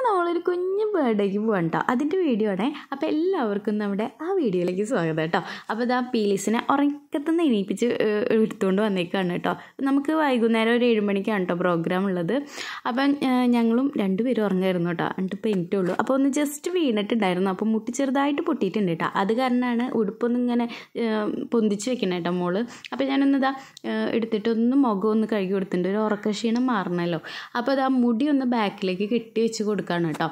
നമ്മളൊരു കുഞ്ഞു ബർത്ത്ഡേക്ക് പോകാം കേട്ടോ അതിൻ്റെ വീഡിയോ ആണ് അപ്പോൾ എല്ലാവർക്കും നമ്മുടെ ആ വീഡിയോയിലേക്ക് സ്വാഗതം കേട്ടോ അപ്പോൾ ഇതാ പീലീസിനെ ഉറക്കത്തുനിന്ന് എണീപ്പിച്ച് ഏഹ്, എടുത്തുകൊണ്ട് വന്നേക്കാണ് കേട്ടോ നമുക്ക് വൈകുന്നേരം ഒരു ഏഴ് മണിക്കാണ് കേട്ടോ പ്രോഗ്രാം ഉള്ളത് അപ്പം ഏഹ്, ഞങ്ങളും രണ്ടുപേരും ഉറങ്ങായിരുന്നു കേട്ടോ എന്നിട്ട് ഇപ്പോൾ എനിക്കുള്ളൂ അപ്പോൾ ഒന്ന് ജസ്റ്റ് വീണിട്ടുണ്ടായിരുന്നു അപ്പോൾ മുട്ടി ചെറുതായിട്ട് പൊട്ടിയിട്ടുണ്ട് കേട്ടോ അത് കാരണമാണ് ഉടുപ്പൊന്നും ഇങ്ങനെ ഏഹ്, പൊന്തിച്ച് വെക്കണം കേട്ടോ മോള് അപ്പോൾ ഞാനൊന്ന് ഇതാ ഏഹ്, എടുത്തിട്ട് ഒന്ന് മുഖം ഒന്ന് കഴുകി കൊടുത്തിട്ടുണ്ട് ഒരു ഉറക്കക്ഷീണം മാറണമല്ലോ അപ്പോൾ അത് ആ മുടി ഒന്ന് ബാക്കിലേക്ക് കെട്ടി വെച്ച് കൊടുക്കുകയാണ് കേട്ടോ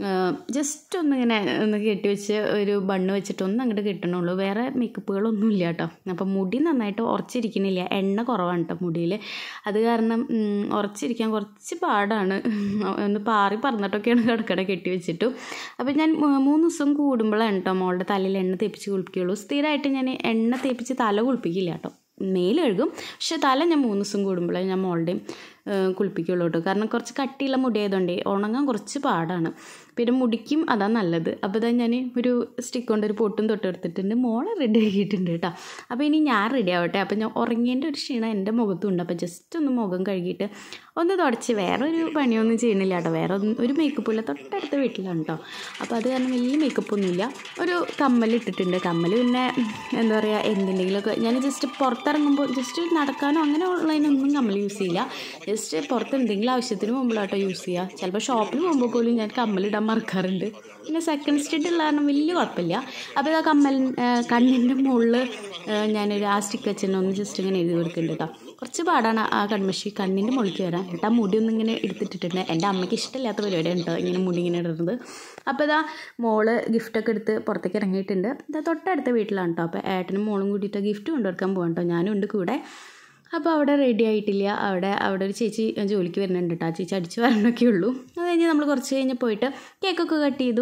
ജസ്റ്റ് ഒന്ന് ഇങ്ങനെ ഒന്ന് കെട്ടി വെച്ച് ഒരു ബണ്ണ് വെച്ചിട്ട് ഒന്ന് അങ്ങോട്ട് കിട്ടണുള്ളൂ വേറെ മേക്കപ്പുകളൊന്നും ഇല്ല കേട്ടോ അപ്പം മുടി നന്നായിട്ട് ഉറച്ചിരിക്കണില്ല എണ്ണ കുറവാണ് കേട്ടോ മുടിയിൽ അത് കാരണം ഉം, ഉറച്ചിരിക്കാൻ കുറച്ച് പാടാണ് ഒന്ന് പാറി പറന്നിട്ടൊക്കെയാണ് കിടക്കട കെട്ടി വെച്ചിട്ടു അപ്പം ഞാൻ മൂ- മൂന്ന് ദിവസം കൂടുമ്പോഴാണ് കേട്ടോ മോളുടെ തലയിൽ എണ്ണ തേപ്പിച്ച് കുളിപ്പിക്കുകയുള്ളൂ സ്ഥിരമായിട്ട് ഞാൻ എണ്ണ തേപ്പിച്ച് തല കുളിപ്പിക്കില്ല കേട്ടോ മേല് കഴുകും പക്ഷെ തല ഞാൻ മൂന്ന് ദിവസം കൂടുമ്പോഴേ ഞാൻ മോളുടെയും ഏഹ്, കുളിപ്പിക്കുള്ളൂ കേട്ടോ കാരണം കുറച്ച് കട്ടിയുള്ള മുടി ആയതുകൊണ്ടേ ഉണങ്ങാൻ കുറച്ച് പാടാണ് പിന്നെ മുടിക്കും അതാ നല്ലത് അപ്പോൾ ഇതാ ഞാൻ ഒരു സ്റ്റിക്ക് കൊണ്ട് ഒരു പൊട്ടും തൊട്ടെടുത്തിട്ടുണ്ട് മോളെ റെഡി ആക്കിയിട്ടുണ്ട് കേട്ടോ അപ്പോൾ ഇനി ഞാൻ റെഡി ആവട്ടെ അപ്പോൾ ഞാൻ ഉറങ്ങിയതിൻ്റെ ഒരു ക്ഷീണം എൻ്റെ മുഖത്തുണ്ട് അപ്പോൾ ജസ്റ്റ് ഒന്ന് മുഖം കഴുകിയിട്ട് ഒന്ന് തുടച്ച് വേറെ ഒരു പണിയൊന്നും ചെയ്യണില്ല കേട്ടോ വേറെ ഒന്നും ഒരു മേക്കപ്പും ഇല്ല തൊട്ടടുത്ത വീട്ടിലാണ് കേട്ടോ അപ്പോൾ അത് കാരണം വലിയ മേക്കപ്പൊന്നുമില്ല ഒരു കമ്മൽ ഇട്ടിട്ടുണ്ട് കമ്മൽ പിന്നെ എന്താ പറയുക എന്തിൻ്റെങ്കിലുമൊക്കെ ഞാൻ ജസ്റ്റ് പുറത്തിറങ്ങുമ്പോൾ ജസ്റ്റ് നടക്കാനോ അങ്ങനെ ഉള്ളതിനൊന്നും കമ്മൽ യൂസ് ചെയ്യില്ല ജസ്റ്റ് പുറത്ത് എന്തെങ്കിലും ആവശ്യത്തിന് പോകുമ്പോഴാട്ടോ യൂസ് ചെയ്യുക ചിലപ്പോൾ ഷോപ്പിൽ പോകുമ്പോൾ പോലും ഞാൻ കമ്മലിടാൻ മറക്കാറുണ്ട് പിന്നെ സെക്കൻഡ് സ്റ്റിഡ് ഉള്ള കാരണം വലിയ കുഴപ്പമില്ല അപ്പോൾ ഇതാ കമ്മൽ കണ്ണിൻ്റെ മുകളിൽ ഞാനൊരു ആ സ്റ്റിക്ക് വെച്ചിട്ട് ഒന്ന് ജസ്റ്റ് ഇങ്ങനെ എഴുതി കൊടുക്കുന്നുണ്ട് കേട്ടോ കുറച്ച് പാടാണ് ആ കൺമഷി കണ്ണിൻ്റെ മുകളിലേക്ക് വരാൻ എന്നിട്ട് ആ മുടി ഒന്നും ഇങ്ങനെ എടുത്തിട്ടിട്ടുണ്ട് എൻ്റെ അമ്മയ്ക്ക് ഇഷ്ടമില്ലാത്ത പരിപാടിയാണ് കേട്ടോ ഇങ്ങനെ മുടി ഇങ്ങനെ ഇടുന്നത് അപ്പോൾ ഇതാ മോള് ഗിഫ്റ്റൊക്കെ എടുത്ത് പുറത്തേക്ക് ഇറങ്ങിയിട്ടുണ്ട് ഇതാ തൊട്ടടുത്ത വീട്ടിലാണ് കേട്ടോ അപ്പോൾ ഏട്ടനും മോളും കൂടിയിട്ട് ഗിഫ്റ്റ് കൊണ്ടുവെക്കാൻ പോകാം കേട്ടോ ഞാനും ഉണ്ട് കൂടെ അപ്പോൾ അവിടെ റെഡി ആയിട്ടില്ല അവിടെ അവിടെ ഒരു ചേച്ചി ജോലിക്ക് വരുന്നുണ്ട് കേട്ടോ ആ ചേച്ചി അടിച്ച് വരണമൊക്കെ ഉള്ളൂ അത് കഴിഞ്ഞ് നമ്മൾ കുറച്ച് കഴിഞ്ഞ് പോയിട്ട് കേക്കൊക്കെ കട്ട് ചെയ്തു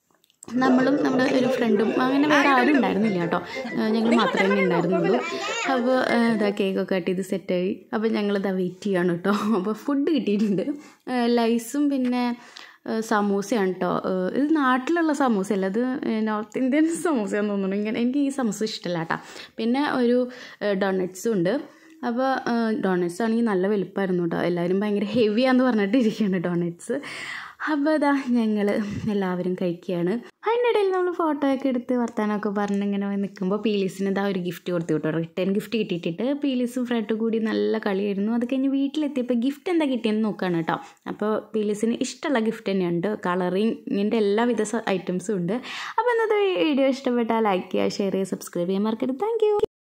നമ്മളും നമ്മുടെ ഒരു ഫ്രണ്ടും അങ്ങനെ വേറെ ആരും ഉണ്ടായിരുന്നില്ല കേട്ടോ ഞങ്ങൾ മാത്രമേ ഉണ്ടായിരുന്നുള്ളൂ അപ്പോൾ ഇതാ കേക്കൊക്കെ കട്ട് ചെയ്ത് സെറ്റായി അപ്പോൾ ഞങ്ങൾ ഇതാ വെയിറ്റ് ചെയ്യാണ് കേട്ടോ അപ്പോൾ ഫുഡ് കിട്ടിയിട്ടുണ്ട് ഏഹ് ലൈസും പിന്നെ ഏഹ് സമൂസയാണ് കേട്ടോ ഏഹ് ഇത് നാട്ടിലുള്ള സമൂസയല്ല ഇത് നോർത്ത് ഇന്ത്യൻ സമൂസയാന്ന് തോന്നുന്നു ഇങ്ങനെ എനിക്ക് ഈ സമൂസ ഇഷ്ടമല്ല കേട്ടോ പിന്നെ ഒരു ഡൊണറ്റ്സും ഉണ്ട് അപ്പോൾ ഡോണറ്റ്സ് ആണെങ്കിൽ നല്ല വലുപ്പമായിരുന്നു കേട്ടോ എല്ലാവരും ഭയങ്കര ഹെവിയാന്ന് പറഞ്ഞിട്ട് ഇരിക്കുകയാണ് ഡോണറ്റ്സ് അപ്പോൾ ഇതാ ഞങ്ങൾ എല്ലാവരും കഴിക്കുകയാണ് അതിൻ്റെ ഇടയിൽ നമ്മൾ ഫോട്ടോ ഒക്കെ എടുത്ത് വർത്താനമൊക്കെ പറഞ്ഞ് ഇങ്ങനെ നിൽക്കുമ്പോൾ പീലീസിന് ഇതാ ഒരു ഗിഫ്റ്റ് കൊടുത്തു കേട്ടോ റിട്ടേൺ ഗിഫ്റ്റ് കിട്ടിയിട്ടിട്ട് പീലീസും ഫ്രണ്ടും കൂടി നല്ല കളിയായിരുന്നു അത് കഴിഞ്ഞ് വീട്ടിലെത്തിയപ്പോൾ ഗിഫ്റ്റ് എന്താ കിട്ടിയെന്ന് നോക്കുകയാണ് കേട്ടോ അപ്പോൾ പീലീസിന് ഇഷ്ടമുള്ള ഗിഫ്റ്റ് തന്നെയുണ്ട് കളറിങ്ങിൻ്റെ എല്ലാവിധ ഐറ്റംസും ഉണ്ട് അപ്പോൾ ഇന്നത്തെ വീഡിയോ ഇഷ്ടപ്പെട്ടാൽ ലൈക്ക് ചെയ്യുക ഷെയർ ചെയ്യുക സബ്സ്ക്രൈബ് ചെയ്യാൻ മറക്കരുത് താങ്ക്